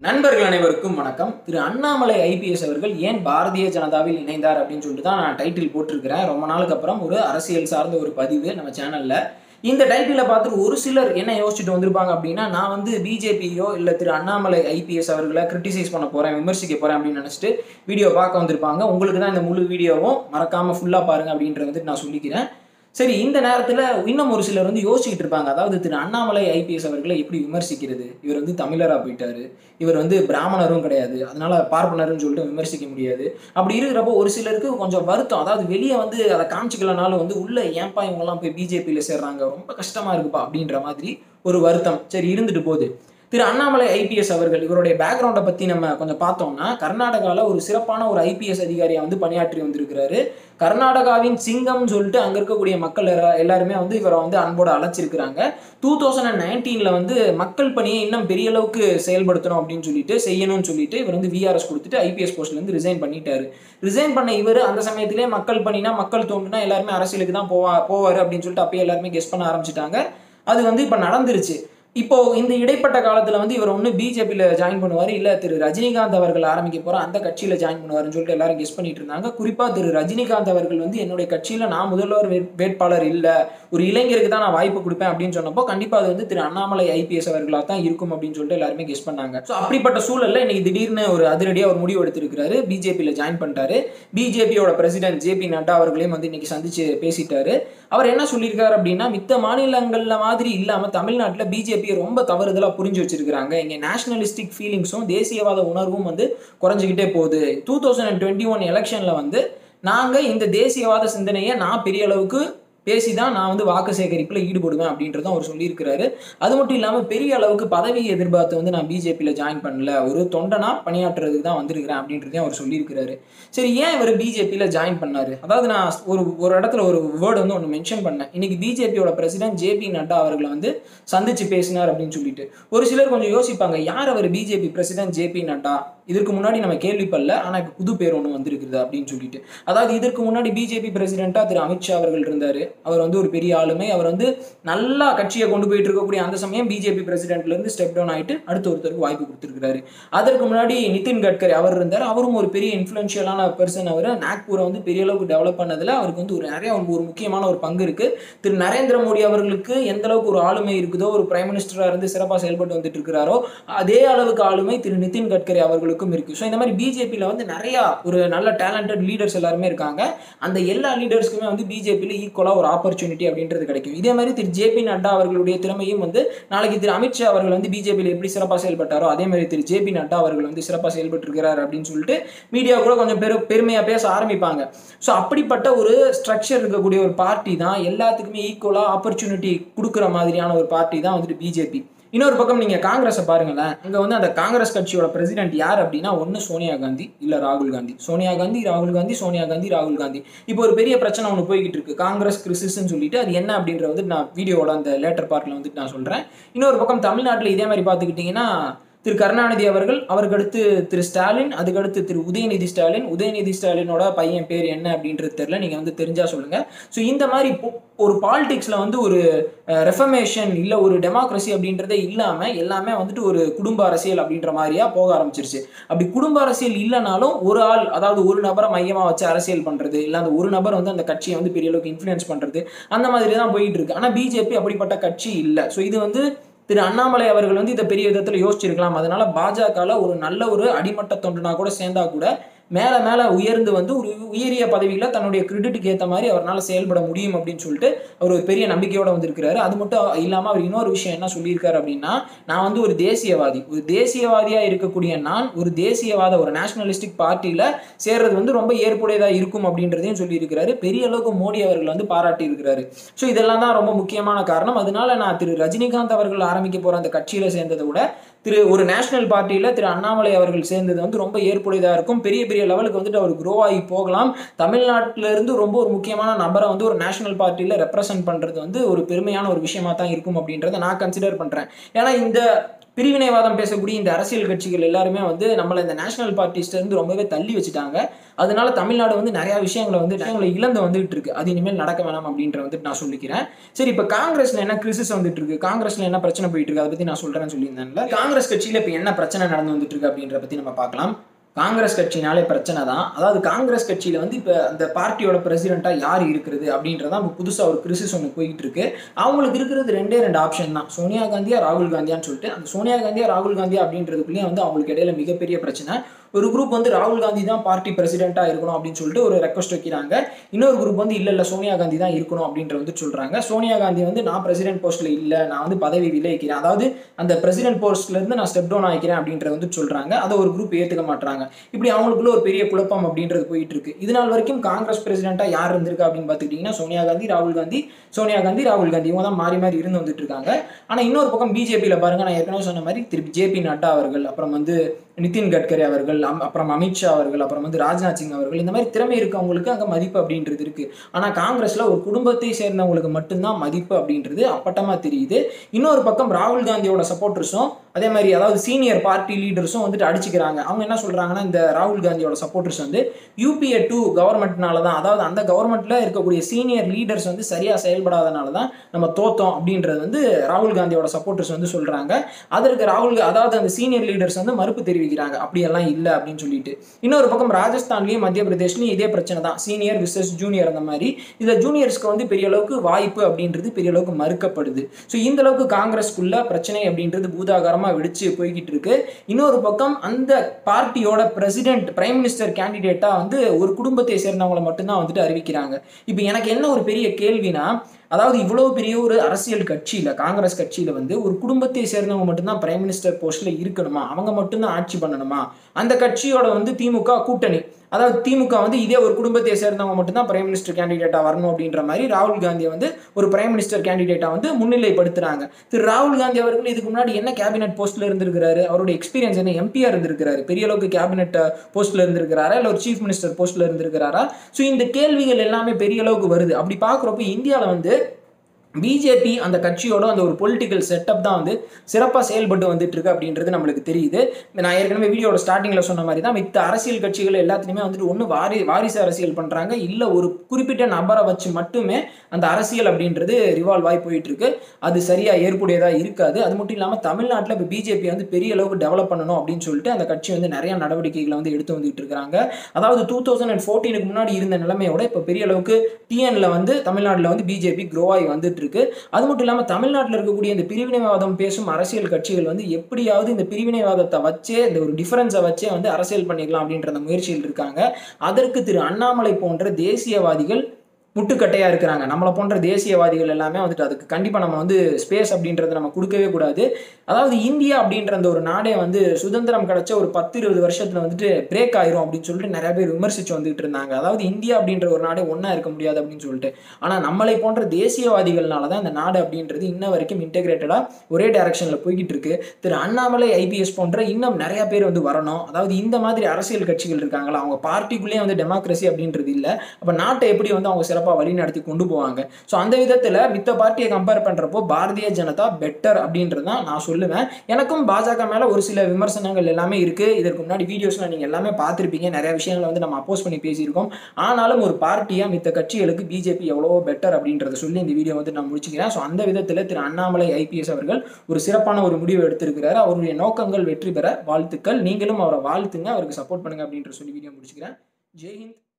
நண்பர்கள் அனைவருக்கும் வணக்கம் திரு அண்ணாமலை ஐபிஎஸ் அவர்கள் ஏன் பாரதிய ஜனதாவில் இணைந்தார் அப்படின்னு சொல்லிட்டு தான் நான் டைட்டில் போட்டிருக்கிறேன் ரொம்ப நாளுக்கு அப்புறம் ஒரு அரசியல் சார்ந்த ஒரு பதிவு நம்ம சேனல்ல இந்த டைட்டிலை பார்த்துட்டு ஒரு சிலர் என்ன யோசிச்சுட்டு வந்திருப்பாங்க அப்படின்னா நான் வந்து பிஜேபியோ இல்லை திரு அண்ணாமலை ஐபிஎஸ் அவர்களை கிரிட்டிசைஸ் பண்ண போறேன் விமர்சிக்க போறேன் அப்படின்னு நினச்சிட்டு வீடியோ பார்க்க வந்திருப்பாங்க உங்களுக்கு தான் இந்த முழு வீடியோவும் மறக்காம ஃபுல்லாக பாருங்க அப்படின்றத வந்து நான் சொல்லிக்கிறேன் சரி இந்த நேரத்தில் இன்னும் ஒரு சிலர் வந்து யோசிச்சுட்டு இருப்பாங்க அதாவது திரு அண்ணாமலை ஐபிஎஸ் அவர்களை எப்படி விமர்சிக்கிறது இவர் வந்து தமிழராக போயிட்டாரு இவர் வந்து பிராமணரும் கிடையாது அதனால பார்ப்பனர்னு சொல்லிட்டு விமர்சிக்க முடியாது அப்படி இருக்கிறப்போ ஒரு சிலருக்கு கொஞ்சம் வருத்தம் அதாவது வெளியே வந்து அதை காமிச்சிக்கலனாலும் வந்து உள்ள ஏன்பா இவங்கெல்லாம் போய் பிஜேபியில் சேர்றாங்க ரொம்ப கஷ்டமா இருக்குப்பா அப்படின்ற மாதிரி ஒரு வருத்தம் சரி இருந்துட்டு போகுது திரு அண்ணாமலை ஐபிஎஸ் அவர்கள் இவருடைய பேக்ரவுண்டை பற்றி நம்ம கொஞ்சம் பார்த்தோம்னா கர்நாடகாவில் ஒரு சிறப்பான ஒரு ஐபிஎஸ் அதிகாரியாக வந்து பணியாற்றி வந்திருக்கிறாரு கர்நாடகாவின் சிங்கம்னு சொல்லிட்டு அங்கே இருக்கக்கூடிய மக்கள் எல்லா- எல்லாருமே வந்து இவரை வந்து அன்போடு அழைச்சிருக்கிறாங்க டூ தௌசண்ட் அண்ட் நைன்டீனில் வந்து மக்கள் பணியை இன்னும் பெரிய அளவுக்கு செயல்படுத்தணும் அப்படின்னு சொல்லிட்டு செய்யணும்னு சொல்லிட்டு இவர் வந்து விஆர்எஸ் கொடுத்துட்டு ஐபிஎஸ் போஸ்ட்லேருந்து ரிசைன் பண்ணிட்டாரு ரிசைன் பண்ண இவர் அந்த சமயத்திலே மக்கள் பணினா மக்கள் தோண்டுனா எல்லாருமே அரசியலுக்கு தான் போவா போவார் அப்படின்னு சொல்லிட்டு அப்பயே எல்லாருமே கெஸ் பண்ண ஆரம்பிச்சிட்டாங்க அது வந்து இப்போ நடந்துருச்சு இப்போ இந்த இடைப்பட்ட காலத்துல வந்து இவர் ஒன்று பிஜேபியில் ஜாயின் பண்ணுவார் இல்லை திரு ரஜினிகாந்த் அவர்கள் ஆரம்பிக்க போற அந்த கட்சியில ஜாயின் பண்ணுவாருன்னு சொல்லிட்டு எல்லாரும் கெஸ் பண்ணிட்டு இருந்தாங்க குறிப்பா திரு ரஜினிகாந்த் அவர்கள் வந்து என்னுடைய கட்சியில நான் முதல்வர் வே- வேட்பாளர் இல்லை ஒரு இளைஞருக்கு தான் நான் வாய்ப்பு கொடுப்பேன் அப்படின்னு சொன்னப்போ கண்டிப்பா அது வந்து திரு அண்ணாமலை ஐபிஎஸ் அவர்களாக தான் இருக்கும் அப்படின்னு சொல்லிட்டு எல்லாருமே கெஸ் பண்ணாங்க ஸோ அப்படிப்பட்ட சூழல்ல இன்னைக்கு திடீர்னு ஒரு அதிரடியா ஒரு முடிவு எடுத்திருக்கிறாரு பிஜேபியில் ஜாயின் பண்ணிட்டாரு பிஜேபியோட பிரசிடென்ட் ஜேபி நட்டா அவர்களையும் வந்து இன்னைக்கு சந்திச்சு பேசிட்டாரு அவர் என்ன சொல்லியிருக்காரு அப்படின்னா மித்த மாநிலங்கள்ல மாதிரி இல்லாம தமிழ்நாட்டில் பிஜேபியை ரொம்ப தவறுதலா புரிஞ்சு வச்சிருக்காங்க இங்க நேஷனலிஸ்டிக் ஃபீலிங்ஸும் தேசியவாத உணர்வும் வந்து குறைஞ்சிக்கிட்டே போகுது two thousand and twenty one எலெக்ஷன்ல வந்து நாங்க இந்த தேசியவாத சிந்தனையை நான் பெரிய அளவுக்கு பேசி தான் நான் வந்து வாக்கு சேகரிப்பில் ஈடுபடுவேன் அப்படின்றதும் அவர் சொல்லியிருக்கிறாரு அது மட்டும் இல்லாமல் பெரிய அளவுக்கு பதவி எதிர்பார்த்து வந்து நான் பிஜேபியில் ஜாயின் பண்ணல ஒரு தொண்டனா பணியாற்றுறதுக்கு தான் வந்திருக்கிறேன் அப்படின்றதையும் அவர் சொல்லியிருக்கிறாரு சரி ஏன் இவர் பிஜேபியில் ஜாயின் பண்ணாரு அதாவது நான் ஒரு ஒரு இடத்துல ஒரு வேர்டு வந்து ஒன்று மென்ஷன் பண்ணேன் இன்னைக்கு பிஜேபியோட பிரசிடென்ட் ஜேபி நட்டா அவர்களை வந்து சந்திச்சு பேசினார் அப்படின்னு சொல்லிட்டு ஒரு சிலர் கொஞ்சம் யோசிப்பாங்க யார் அவர் பிஜேபி பிரசிடென்ட் ஜேபி நட்டா இதற்கு முன்னாடி நம்ம கேள்விப்படல ஆனால் இப்போ புது பேர் ஒன்று வந்திருக்குது அப்படின்னு சொல்லிட்டு அதாவது இதற்கு முன்னாடி பிஜேபி பிரசிடென்ட்டாக திரு அமித்ஷா அவர்கள் இருந்தார் அவர் வந்து ஒரு பெரிய ஆளுமை அவர் வந்து நல்லா கட்சியை கொண்டு போயிட்டு இருக்கக்கூடிய அந்த சமயம் பிஜேபி பிரசிடென்ட்லேருந்து ஸ்டெப் டவுன் ஆயிட்டு அடுத்த ஒருத்தருக்கு வாய்ப்பு கொடுத்துருக்காரு அதற்கு முன்னாடி நிதின் கட்கரி அவர் இருந்தார் அவரும் ஒரு பெரிய இன்ஃப்ளூயன்ஷியலான பர்சன் அவர் நாக்பூரை வந்து பெரிய அளவுக்கு டெவலப் பண்ணதில் அவருக்கு வந்து ஒரு நிறைய ஒரு ஒரு முக்கியமான ஒரு பங்கு இருக்கு திரு நரேந்திர மோடி அவர்களுக்கு எந்த அளவுக்கு ஒரு ஆளுமை இருக்குதோ ஒரு பிரைம் மினிஸ்டராக இருந்து சிறப்பாக செயல்பட்டு வந்துட்டு இருக்கிறாரோ அதே அளவுக்கு ஆளுமை திரு நிதின் கட்கரி அவர்களுக்கும் இருக்கு ஸோ இந்த மாதிரி பிஜேபியில் வந்து நிறைய ஒரு நல்ல டேலண்டட் லீடர்ஸ் எல்லாருமே இருக்காங்க அந்த எல்லா லீடர்ஸ்க்குமே வந்து பிஜேபியில் ஈக்குவலாக ஒரு ஆப்பர்ச்சுனிட்டி அப்படின்றது கிடைக்கும் இதே மாதிரி திரு ஜேபி நட்டா அவர்களுடைய திறமையும் வந்து நாளைக்கு திரு அமித்ஷா அவர்கள் வந்து பிஜேபியில் எப்படி சிறப்பாக செயல்பட்டாரோ அதே மாதிரி திரு ஜேபி நட்டா அவர்கள் வந்து சிறப்பாக செயல்பட்டு இருக்கிறார் அப்படின்னு சொல்லிட்டு மீடியா கூட கொஞ்சம் பெரு பெருமையாக பேச ஆரம்பிப்பாங்க ஸோ அப்படிப்பட்ட ஒரு ஸ்ட்ரக்சர் இருக்கக்கூடிய ஒரு பார்ட்டி தான் எல்லாத்துக்குமே ஈக்குவலாக ஆப்பர்ச்சுனிட்டி கொடுக்குற மாதிரியான ஒரு பார்ட்டி தான் வந்துட்டு பிஜேபி இன்னொரு பக்கம் நீங்க காங்கிரஸை பாருங்களேன் இங்க வந்து அந்த காங்கிரஸ் கட்சியோட பிரசிடென்ட் யார் அப்படின்னா ஒன்னு சோனியா காந்தி இல்ல ராகுல் காந்தி சோனியா காந்தி ராகுல் காந்தி சோனியா காந்தி ராகுல் காந்தி இப்போ ஒரு பெரிய பிரச்சனை ஒன்று போய்கிட்டு இருக்கு காங்கிரஸ் கிறிஸ்டின்னு சொல்லிட்டு அது என்ன அப்படின்ற வந்து நான் வீடியோவோட அந்த லேட்டர் பார்ட்ல வந்துட்டு நான் சொல்றேன் இன்னொரு பக்கம் தமிழ்நாட்டில் இதே மாதிரி பார்த்துக்கிட்டிங்கன்னா திரு கருணாநிதி அவர்கள் அவருக்கு அடுத்து திரு ஸ்டாலின் அதுக்கடுத்து திரு உதயநிதி ஸ்டாலின் உதயநிதி ஸ்டாலினோட பையன் பேர் என்ன அப்படின்றது தெரியல நீங்க வந்து தெரிஞ்சா சொல்லுங்க ஸோ இந்த மாதிரி பொ- ஒரு பாலிடிக்ஸ்ல வந்து ஒரு ரெஃபர்மேஷன் இல்லை ஒரு டெமோக்ரஸி அப்படின்றதே இல்லாமல் எல்லாமே வந்துட்டு ஒரு குடும்ப அரசியல் அப்படின்ற மாதிரியா போக ஆரம்பிச்சிருச்சு அப்படி குடும்ப அரசியல் இல்லைனாலும் ஒரு ஆள் அதாவது ஒரு நபரை மையமாக வச்சு அரசியல் பண்ணுறது இல்லை அந்த ஒரு நபர் வந்து அந்த கட்சியை வந்து பெரிய அளவுக்கு இன்ஃப்ளூயன்ஸ் பண்ணுறது அந்த மாதிரி தான் போயிட்டு இருக்கு ஆனால் பிஜேபி அப்படிப்பட்ட கட்சி இல்லை ஸோ இது வந்து திரு அண்ணாமலை அவர்கள் வந்து இதை பெரிய விதத்தில் யோசிச்சிருக்கலாம் அதனால பாஜகவில் ஒரு நல்ல ஒரு அடிமட்ட தொண்டனா கூட சேர்ந்தா கூட மேலே மேலே உயர்ந்து வந்து ஒரு உயரிய பதவியில் தன்னுடைய கிரெடிட்டுக்கு ஏற்ற மாதிரி அவரால் செயல்பட முடியும் அப்படின்னு சொல்லிட்டு அவர் ஒரு பெரிய நம்பிக்கையோட வந்திருக்கிறாரு அது மட்டும் இல்லாமல் அவர் இன்னொரு விஷயம் என்ன சொல்லியிருக்காரு அப்படின்னா நான் வந்து ஒரு தேசியவாதி ஒரு தேசியவாதியாக இருக்கக்கூடிய நான் ஒரு தேசியவாத ஒரு நேஷனலிஸ்டிக் பார்ட்டியில் சேர்றது வந்து ரொம்ப ஏற்புடையதாக இருக்கும் அப்படின்றதையும் சொல்லியிருக்கிறாரு பெரிய அளவுக்கு மோடி அவர்கள் வந்து பாராட்டி இருக்கிறாரு ஸோ இதெல்லாம் தான் ரொம்ப முக்கியமான காரணம் அதனால நான் திரு ரஜினிகாந்த் அவர்கள் ஆரம்பிக்க போகிற அந்த கட்சியில் சேர்ந்ததை விட திரு ஒரு நேஷனல் பார்ட்டியில் திரு அண்ணாமலை அவர்கள் சேர்ந்தது வந்து ரொம்ப ஏற்புடையதாக இருக்கும் பெரிய பெரிய லெவலுக்கு வந்துட்டு அவர் க்ரோ ஆகி போகலாம் தமிழ்நாட்டில இருந்து ரொம்ப ஒரு முக்கியமான நபரை வந்து ஒரு நேஷனல் பார்ட்டியில் ரெப்ரசன்ட் பண்ணுறது வந்து ஒரு பெருமையான ஒரு விஷயமா தான் இருக்கும் அப்படின்றத நான் கன்சிடர் பண்ணுறேன் ஏன்னா இந்த பிரிவினைவாதம் பேசக்கூடிய இந்த அரசியல் கட்சிகள் எல்லாருமே வந்து நம்மளை இந்த நேஷனல் பார்ட்டிஸ்ட இருந்து ரொம்பவே தள்ளி வச்சுட்டாங்க அதனால தமிழ்நாடு வந்து நிறைய விஷயங்களை வந்து விஷயங்களை இழந்து வந்துட்டு இருக்கு அது இனிமேல் நடக்க வேணாம் அப்படின்ற வந்துட்டு நான் சொல்லிக்கிறேன் சரி இப்போ காங்கிரஸ்ல என்ன கிரிசிஸ் வந்துட்டு இருக்கு காங்கிரஸ்ல என்ன பிரச்சனை போயிட்டு இருக்கு அதை பத்தி நான் சொல்றேன்னு சொல்லியிருந்தேன்ல காங்கிரஸ் கட்சியில இப்போ என்ன பிரச்சனை நடந்து வந்துட்டு இருக்கு அப்படின்ற பத்தி நம்ம பார்க்கலாம் காங்கிரஸ் கட்சினாலே பிரச்சனை தான் அதாவது காங்கிரஸ் கட்சியில வந்து இப்போ அந்த பார்ட்டியோட பிரசிடென்ட்டா யார் இருக்கிறது அப்படின்றதான் இப்போ புதுசாக ஒரு கிரிசிஸ் ஒன்று போயிட்டு இருக்கு அவங்களுக்கு இருக்கிறது ரெண்டே ரெண்டு ஆப்ஷன் தான் சோனியா காந்தியா ராகுல் காந்தியான்னு சொல்லிட்டு அந்த சோனியா காந்தியா ராகுல் காந்தியா அப்படின்றதுக்குள்ளேயே வந்து அவங்களுக்கு இடையில மிகப்பெரிய பிரச்சனை ஒரு குரூப் வந்து ராகுல் காந்தி தான் பார்ட்டி பிரசிடென்ட்டாக இருக்கணும் அப்படின்னு சொல்லிட்டு ஒரு ரெக்வஸ்ட் வைக்கிறாங்க இன்னொரு குரூப் வந்து இல்லை இல்லை சோனியா காந்தி தான் இருக்கணும் அப்படின்ற வந்து சொல்கிறாங்க சோனியா காந்தி வந்து நான் பிரசிடென்ட் போஸ்ட்டில் இல்லை நான் வந்து பதவி விலகிக்கிறேன் அதாவது அந்த பிரசிடென்ட் போஸ்ட்லேருந்து நான் ஸ்டெப் டவுன் ஆகிக்கிறேன் அப்படின்றது வந்து சொல்கிறாங்க அதை ஒரு குரூப் ஏற்றுக்க மாட்டாங்க இப்படி அவங்களுக்குள்ள ஒரு பெரிய குழப்பம் அப்படின்றது போயிட்டு இருக்கு இது நாள் வரைக்கும் காங்கிரஸ் பிரசிடென்ட்டாக யார் இருந்திருக்கா அப்படின்னு பார்த்துக்கிட்டிங்கன்னா சோனியா காந்தி ராகுல் காந்தி சோனியா காந்தி ராகுல் காந்தி இவங்க தான் மாறி மாறி இருந்து வந்துட்டு இருக்காங்க ஆனால் இன்னொரு பக்கம் பிஜேபியில் பாருங்க நான் ஏற்கனவே சொன்ன மாதிரி திருப்பி ஜேபி நட்டா அவர்கள் அப்புறம் வந்து நிதின் கட்கரி அவர்கள் அம்- அப்புறம் அமித்ஷா அவர்கள் அப்புறம் வந்து ராஜ்நாத் சிங் அவர்கள் இந்த மாதிரி திறமை இருக்கவங்களுக்கு அங்கே மதிப்பு அப்படின்றது இருக்கு ஆனால் காங்கிரஸ்ல ஒரு குடும்பத்தை சேர்ந்தவங்களுக்கு மட்டும்தான் மதிப்பு அப்படின்றது அப்பட்டமா தெரியுது இன்னொரு பக்கம் ராகுல் காந்தியோட சப்போர்ட்டர்ஸும் அதே மாதிரி அதாவது சீனியர் பார்ட்டி லீடர்ஸும் வந்துட்டு அடிச்சுக்கிறாங்க அவங்க என்ன சொல்றாங்கன்னா இந்த ராகுல் காந்தியோட சப்போர்ட்டர்ஸ் வந்து யூபிஏ டூ கவர்மெண்ட்னால தான் அதாவது அந்த கவர்மெண்ட்ல இருக்கக்கூடிய சீனியர் லீடர்ஸ் வந்து சரியா செயல்படாதனால தான் நம்ம தோத்தோம் அப்படின்றது வந்து ராகுல் காந்தியோட சப்போர்ட்டர்ஸ் வந்து சொல்றாங்க அதற்கு ராகுல் கா- அதாவது அந்த சீனியர் லீடர்ஸ் வந்து மறுப்பு தெரிவிக்கிறாங்க அப்படியெல்லாம் இல்லை அப்படின்னு சொல்லிட்டு இன்னொரு பக்கம் ராஜஸ்தான்லயும் மத்திய பிரதேஷ்லயும் இதே பிரச்சனை தான் சீனியர் விசஸ் ஜூனியர் அந்த மாதிரி இதுல ஜூனியர்ஸ்க்கு வந்து பெரிய அளவுக்கு வாய்ப்பு அப்படின்றது பெரிய அளவுக்கு மறுக்கப்படுது ஸோ இந்த அளவுக்கு காங்கிரஸ்க்குள்ள பிரச்சனை அப்படின்றது பூதாகாரமா வெடிச்சு போய்கிட்டு இருக்கு இன்னொரு பக்கம் அந்த பார்ட்டியோட பிரசிடென்ட் பிரைம் மினிஸ்டர் கேண்டிடேட்டா வந்து ஒரு குடும்பத்தை சேர்ந்தவங்களை மட்டும்தான் வந்துட்டு அறிவிக்கிறாங்க இப்போ எனக்கு என்ன ஒரு பெரிய கேள்வினா அதாவது இவ்வளவு பெரிய ஒரு அரசியல் கட்சியில காங்கிரஸ் கட்சியில வந்து ஒரு குடும்பத்தை சேர்ந்தவங்க மட்டும்தான் பிரைம் மினிஸ்டர் போஸ்ட்ல இருக்கணுமா அவங்க மட்டும்தான் ஆட்சி பண்ணணுமா அந்த கட்சியோட வந்து திமுக கூட்டணி அதாவது திமுக வந்து இதே ஒரு குடும்பத்தை சேர்ந்தவங்க மட்டும்தான் பிரைம் மினிஸ்டர் கேண்டிடேட்டா வரணும் அப்படின்ற மாதிரி ராகுல் காந்தியை வந்து ஒரு பிரைம் மினிஸ்டர் கேண்டிடேட்டா வந்து முன்னிலைப்படுத்துறாங்க திரு ராகுல் காந்தி அவர்கள் இதுக்கு முன்னாடி என்ன கேபினெட் போஸ்ட்ல இருந்திருக்கிறாரு அவருடைய எக்ஸ்பீரியன்ஸ் என்ன எம்பியா இருந்திருக்கிறாரு பெரிய அளவுக்கு கேபினெட் போஸ்ட்ல இருந்திருக்கிறாரா இல்ல ஒரு சீஃப் மினிஸ்டர் போஸ்ட்ல இருந்திருக்கிறாரா ஸோ இந்த கேள்விகள் எல்லாமே பெரிய அளவுக்கு வருது அப்படி பார்க்குறப்ப இந்தியாவில் வந்து பிஜேபி அந்த கட்சியோட அந்த ஒரு பொலிட்டிக்கல் செட்டப் தான் வந்து சிறப்பாக செயல்பட்டு வந்துட்டு இருக்கு அப்படின்றது நம்மளுக்கு தெரியுது நான் ஏற்கனவே வீடியோட ஸ்டார்டிங்கில் சொன்ன மாதிரி தான் மித்த அரசியல் கட்சிகள் எல்லாத்துலேயுமே வந்துட்டு ஒன்று வாரி வாரிசு அரசியல் பண்ணுறாங்க இல்லை ஒரு குறிப்பிட்ட நபரை வச்சு மட்டுமே அந்த அரசியல் அப்படின்றது ரிவால்வ் ஆகி போயிட்டு இருக்கு அது சரியாக ஏற்புடையதாக இருக்காது அது மட்டும் இல்லாமல் தமிழ்நாட்டில் இப்போ பிஜேபி வந்து பெரிய அளவுக்கு டெவலப் பண்ணணும் அப்படின்னு சொல்லிட்டு அந்த கட்சி வந்து நிறைய நடவடிக்கைகளை வந்து எடுத்து வந்துட்டு இருக்காங்க அதாவது டூ தௌசண்ட் அண்ட் ஃபோர்டீனுக்கு முன்னாடி இருந்த நிலைமையோட இப்போ பெரிய அளவுக்கு டிஎன்ல வந்து தமிழ்நாட்டில் வந்து பிஜேபி க்ரோ ஆகி வந்துட்டு இருக்கு அது மட்டும் இல்லாமல் தமிழ்நாட்டில் இருக்கக்கூடிய இந்த பிரிவினைவாதம் பேசும் அரசியல் கட்சிகள் வந்து எப்படியாவது இந்த பிரிவினைவாதத்தை வச்சே இந்த ஒரு டிஃபரன்ஸை வச்சே வந்து அரசியல் பண்ணிக்கலாம் அப்படின்ற அந்த முயற்சியில் இருக்காங்க அதற்கு திரு அண்ணாமலை போன்ற தேசியவாதிகள் முட்டுக்கட்டையாக இருக்கிறாங்க நம்மளை போன்ற தேசியவாதிகள் எல்லாமே வந்துட்டு அதுக்கு கண்டிப்பாக நம்ம வந்து ஸ்பேஸ் அப்படின்றத நம்ம கொடுக்கவே கூடாது அதாவது இந்தியா அப்படின்ற அந்த ஒரு நாடே வந்து சுதந்திரம் கிடைச்ச ஒரு பத்து இருபது வருஷத்துல வந்துட்டு பிரேக் ஆயிரும் அப்படின்னு சொல்லிட்டு நிறைய பேர் விமர்சிச்சு வந்துட்டு இருந்தாங்க அதாவது இந்தியா அப்படின்ற ஒரு நாடே ஒன்றா இருக்க முடியாது அப்படின்னு சொல்லிட்டு ஆனால் நம்மளை போன்ற தேசியவாதிகள்னால தான் இந்த நாடு அப்படின்றது இன்ன வரைக்கும் இன்டெகிரேட்டடாக ஒரே டைரக்ஷனில் போய்கிட்டு இருக்கு திரு அண்ணாமலை ஐபிஎஸ் போன்ற இன்னும் நிறைய பேர் வந்து வரணும் அதாவது இந்த மாதிரி அரசியல் கட்சிகள் இருக்காங்களா அவங்க பார்ட்டிக்குள்ளேயே வந்து டெமோக்ரஸி அப்படின்றது இல்லை அப்போ நாட்டை எப்படி வந்து அவங்க சிறப்பாக வழி நடத்தி கொண்டு போவாங்க ஸோ அந்த விதத்தில் மித்த பார்ட்டியை கம்பேர் பண்ணுறப்போ பாரதிய ஜனதா பெட்டர் அப்படின்றது தான் நான் சொல்லுவேன் எனக்கும் பாஜக மேலே ஒரு சில விமர்சனங்கள் எல்லாமே இருக்குது இதற்கு முன்னாடி வீடியோஸில் நீங்கள் எல்லாமே பார்த்துருப்பீங்க நிறைய விஷயங்களை வந்து நம்ம அப்போஸ் பண்ணி பேசியிருக்கோம் ஆனாலும் ஒரு பார்ட்டியாக மித்த கட்சிகளுக்கு பிஜேபி எவ்வளோ பெட்டர் அப்படின்றத சொல்லி இந்த வீடியோ வந்து நான் முடிச்சுக்கிறேன் ஸோ அந்த விதத்தில் திரு அண்ணாமலை ஐபிஎஸ் அவர்கள் ஒரு சிறப்பான ஒரு முடிவு எடுத்திருக்கிறார் அவருடைய நோக்கங்கள் வெற்றி பெற வாழ்த்துக்கள் நீங்களும் அவரை வாழ்த்துங்க அவருக்கு சப்போர்ட் பண்ணுங்க அப்படின்ற சொல்லி வீடியோ முடிச்சுக்கிறேன் ஜெய்ஹிந்த்